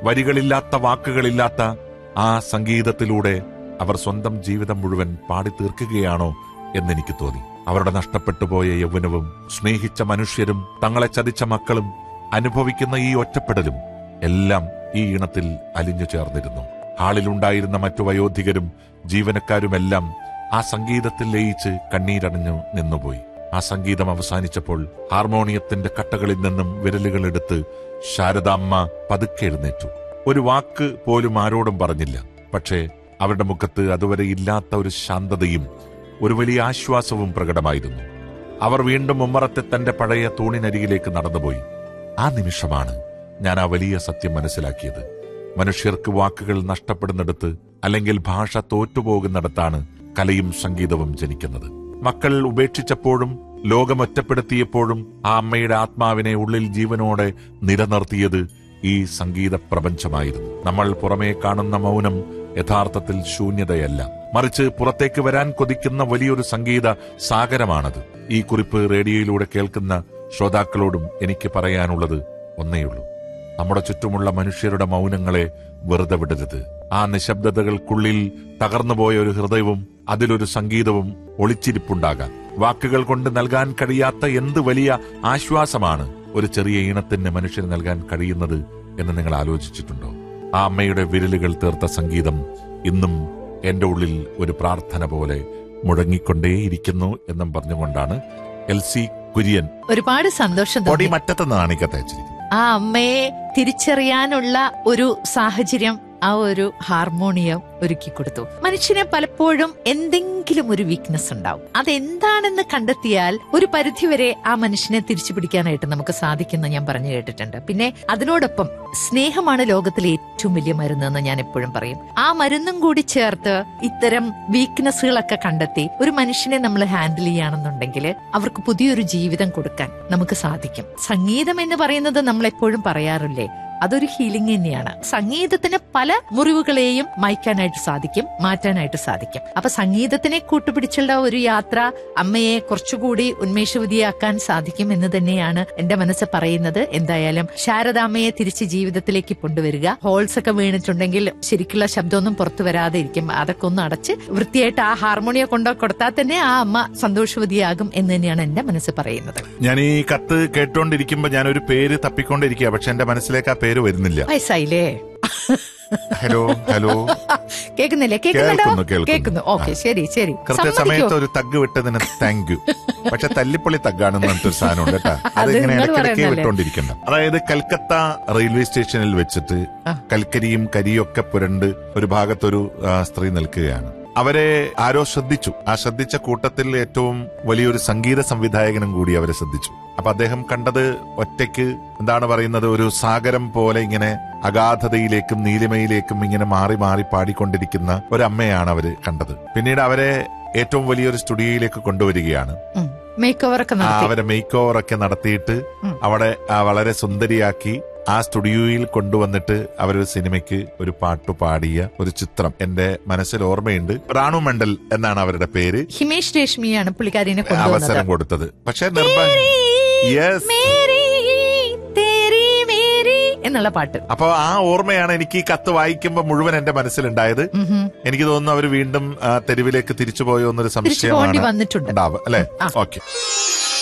വരികളില്ലാത്ത വാക്കുകളില്ലാത്ത ആ സംഗീതത്തിലൂടെ അവർ സ്വന്തം ജീവിതം മുഴുവൻ പാടി തീർക്കുകയാണോ എന്നെനിക്ക് തോന്നി അവരുടെ നഷ്ടപ്പെട്ടു പോയ യൗവനവും സ്നേഹിച്ച മനുഷ്യരും തങ്ങളെ ചതിച്ച മക്കളും അനുഭവിക്കുന്ന ഈ ഒറ്റപ്പെടലും എല്ലാം ഈ ഈണത്തിൽ അലിഞ്ഞു ചേർന്നിരുന്നു ഹാളിലുണ്ടായിരുന്ന മറ്റു വയോധികരും ജീവനക്കാരുമെല്ലാം ആ സംഗീതത്തിൽ ലയിച്ച് കണ്ണീരണിഞ്ഞു നിന്നുപോയി ആ സംഗീതം അവസാനിച്ചപ്പോൾ ഹാർമോണിയത്തിന്റെ കട്ടകളിൽ നിന്നും വിരലുകൾ എടുത്ത് ശാരദാമ്മ പതുക്കെ എഴുന്നേറ്റു ഒരു വാക്ക് പോലും ആരോടും പറഞ്ഞില്ല പക്ഷേ അവരുടെ മുഖത്ത് അതുവരെ ഇല്ലാത്ത ഒരു ശാന്തതയും ഒരു വലിയ ആശ്വാസവും പ്രകടമായിരുന്നു അവർ വീണ്ടും ഉമ്മറത്തെ തന്റെ പഴയ തൂണിനരികിലേക്ക് നടന്നുപോയി ആ നിമിഷമാണ് ഞാൻ ആ വലിയ സത്യം മനസ്സിലാക്കിയത് മനുഷ്യർക്ക് വാക്കുകൾ നഷ്ടപ്പെടുന്നിടത്ത് അല്ലെങ്കിൽ ഭാഷ തോറ്റുപോകുന്നിടത്താണ് കലയും സംഗീതവും ജനിക്കുന്നത് മക്കൾ ഉപേക്ഷിച്ചപ്പോഴും ലോകം ഒറ്റപ്പെടുത്തിയപ്പോഴും ആ അമ്മയുടെ ആത്മാവിനെ ഉള്ളിൽ ജീവനോടെ നിലനിർത്തിയത് ഈ സംഗീത പ്രപഞ്ചമായിരുന്നു നമ്മൾ പുറമേ കാണുന്ന മൗനം യഥാർത്ഥത്തിൽ ശൂന്യതയല്ല മറിച്ച് പുറത്തേക്ക് വരാൻ കൊതിക്കുന്ന വലിയൊരു സംഗീത സാഗരമാണത് ഈ കുറിപ്പ് റേഡിയോയിലൂടെ കേൾക്കുന്ന ശ്രോതാക്കളോടും എനിക്ക് പറയാനുള്ളത് ഒന്നേയുള്ളൂ നമ്മുടെ ചുറ്റുമുള്ള മനുഷ്യരുടെ മൗനങ്ങളെ വെറുതെ വിടരുത് ആ നിശബ്ദതകൾക്കുള്ളിൽ തകർന്നുപോയ ഒരു ഹൃദയവും അതിലൊരു സംഗീതവും ഒളിച്ചിരിപ്പുണ്ടാകാം വാക്കുകൾ കൊണ്ട് നൽകാൻ കഴിയാത്ത എന്ത് വലിയ ആശ്വാസമാണ് ഒരു ചെറിയ ഈണത്തിന് മനുഷ്യന് നൽകാൻ കഴിയുന്നത് എന്ന് നിങ്ങൾ ആലോചിച്ചിട്ടുണ്ടോ ആ അമ്മയുടെ വിരലുകൾ തീർത്ത സംഗീതം ഇന്നും എന്റെ ഉള്ളിൽ ഒരു പ്രാർത്ഥന പോലെ മുഴങ്ങിക്കൊണ്ടേയിരിക്കുന്നു എന്നും പറഞ്ഞുകൊണ്ടാണ് എൽ സി കുര്യൻ ഒരുപാട് സന്തോഷം പൊടി തോന്നി മറ്റത്ത് നാണിക്കത്ത് അയച്ചിരിക്കുന്നു ആ അമ്മയെ തിരിച്ചറിയാനുള്ള ഒരു സാഹചര്യം ആ ഒരു ഹാർമോണിയം ഒരുക്കി കൊടുത്തു മനുഷ്യന് പലപ്പോഴും എന്തെങ്കിലും ഒരു വീക്ക്നെസ് ഉണ്ടാവും അതെന്താണെന്ന് കണ്ടെത്തിയാൽ ഒരു പരിധിവരെ ആ മനുഷ്യനെ തിരിച്ചു പിടിക്കാനായിട്ട് നമുക്ക് സാധിക്കുന്ന ഞാൻ പറഞ്ഞു കേട്ടിട്ടുണ്ട് പിന്നെ അതിനോടൊപ്പം സ്നേഹമാണ് ലോകത്തിലെ ഏറ്റവും വലിയ മരുന്ന് എന്ന് ഞാൻ എപ്പോഴും പറയും ആ മരുന്നും കൂടി ചേർത്ത് ഇത്തരം വീക്ക്നെസ്സുകളൊക്കെ കണ്ടെത്തി ഒരു മനുഷ്യനെ നമ്മൾ ഹാൻഡിൽ ചെയ്യുകയാണെന്നുണ്ടെങ്കിൽ അവർക്ക് പുതിയൊരു ജീവിതം കൊടുക്കാൻ നമുക്ക് സാധിക്കും സംഗീതം എന്ന് പറയുന്നത് നമ്മൾ എപ്പോഴും പറയാറില്ലേ അതൊരു ഹീലിംഗ് തന്നെയാണ് സംഗീതത്തിന് പല മുറിവുകളെയും മായ്ക്കാനായിട്ട് സാധിക്കും മാറ്റാനായിട്ട് സാധിക്കും അപ്പൊ സംഗീതത്തിനെ കൂട്ടുപിടിച്ചുള്ള ഒരു യാത്ര അമ്മയെ കുറച്ചുകൂടി ഉന്മേഷവതിയാക്കാൻ സാധിക്കും എന്ന് തന്നെയാണ് എന്റെ മനസ്സ് പറയുന്നത് എന്തായാലും ശാരദാമ്മയെ തിരിച്ച് ജീവിതത്തിലേക്ക് കൊണ്ടുവരിക ഹോൾസ് ഒക്കെ വീണിട്ടുണ്ടെങ്കിൽ ശരിക്കുള്ള ശബ്ദമൊന്നും പുറത്തു വരാതെ ഇരിക്കും അതൊക്കെ ഒന്ന് അടച്ച് വൃത്തിയായിട്ട് ആ ഹാർമോണിയം കൊണ്ടോ കൊടുത്താൽ തന്നെ ആ അമ്മ സന്തോഷവതിയാകും എന്ന് തന്നെയാണ് എന്റെ മനസ്സ് പറയുന്നത് ഞാൻ ഈ കത്ത് കേട്ടോണ്ടിരിക്കുമ്പോ ഞാൻ ഒരു പേര് തപ്പിക്കൊണ്ടിരിക്കുക പക്ഷെ എന്റെ മനസ്സിലേക്ക് ആ പേര് വരുന്നില്ല വയസ്സായില്ലേ ഹലോ ഹലോ കേൾക്കുന്നില്ലേ കേൾക്കുന്നുണ്ടോ കേൾക്കുന്നു, കേൾക്കുന്നു. കേൾക്കുന്നു ഓക്കെ ശരി ശരി കൃത്യസമയത്ത് സമ്മതിക്കോ ഒരു തഗ് വിട്ടതിന് താങ്ക് യു പക്ഷെ തല്ലിപ്പൊളി തഗ്ഗാണെന്ന് പറഞ്ഞിട്ടൊരു സാധനം ഉണ്ട് കേട്ടാ അത് അതിങ്ങനെ നിങ്ങൾ ഇടയ്ക്കിടയ്ക്ക് പറയുന്നതല്ലേ? വിട്ടോണ്ടിരിക്കണ്ട അതായത് കൽക്കത്ത റെയിൽവേ സ്റ്റേഷനിൽ വെച്ചിട്ട് ആ. കൽക്കരിയും കരിയും ഒക്കെ പുരണ്ട് ഒരു ഭാഗത്തൊരു ആ, സ്ത്രീ നിൽക്കുകയാണ് അവരെ ആരോ ശ്രദ്ധിച്ചു ആ ശ്രദ്ധിച്ച കൂട്ടത്തിൽ ഏറ്റവും വലിയൊരു സംഗീത സംവിധായകനും കൂടി അവരെ ശ്രദ്ധിച്ചു അപ്പൊ അദ്ദേഹം കണ്ടത് ഒറ്റയ്ക്ക് എന്താണ് പറയുന്നത് ഒരു സാഗരം പോലെ ഇങ്ങനെ അഗാധതയിലേക്കും നീലിമയിലേക്കും ഇങ്ങനെ മാറി മാറി പാടിക്കൊണ്ടിരിക്കുന്ന ഒരമ്മയാണ് അവര് കണ്ടത് പിന്നീട് അവരെ ഏറ്റവും വലിയൊരു സ്റ്റുഡിയോയിലേക്ക് കൊണ്ടുവരികയാണ് മേക്ക് ഓവർ ഒക്കെ ആ, നടത്തി അവരെ മേക്ക് ഓവർ ഒക്കെ നടത്തിയിട്ട് ഉം. അവിടെ ആ, വളരെ സുന്ദരിയാക്കി ആ സ്റ്റുഡിയോയിൽ കൊണ്ടുവന്നിട്ട് അവരൊരു സിനിമയ്ക്ക് ഒരു പാട്ട് പാടിയ ഒരു ചിത്രം എന്റെ മനസ്സിൽ ഓർമ്മയുണ്ട് റാണു മണ്ഡൽ എന്നാണ് അവരുടെ പേര് ഹിമേഷ് രേഷ്മിയാണ് പുള്ളിക്കാരിനെ കൊണ്ടുവന്നത് അവസരം കൊടുത്തത് പക്ഷെ നിർബന്ധ യെസ് മേരി, തേരി മേരി എന്നുള്ള പാട്ട് അപ്പൊ ആ ഓർമ്മയാണ് എനിക്ക് ഈ കത്ത് വായിക്കുമ്പോൾ മുഴുവൻ എന്റെ മനസ്സിലുണ്ടായത് ഉം ഹും. എനിക്ക് തോന്നുന്നു അവർ വീണ്ടും ആ, തെരുവിലേക്ക് തിരിച്ചു പോയോ എന്നൊരു തിരിച്ചു പോകേണ്ടി സംശയമാണ് വന്നിട്ടുണ്ട് ഉണ്ടാവുക അല്ലെ ആ. ഓക്കെ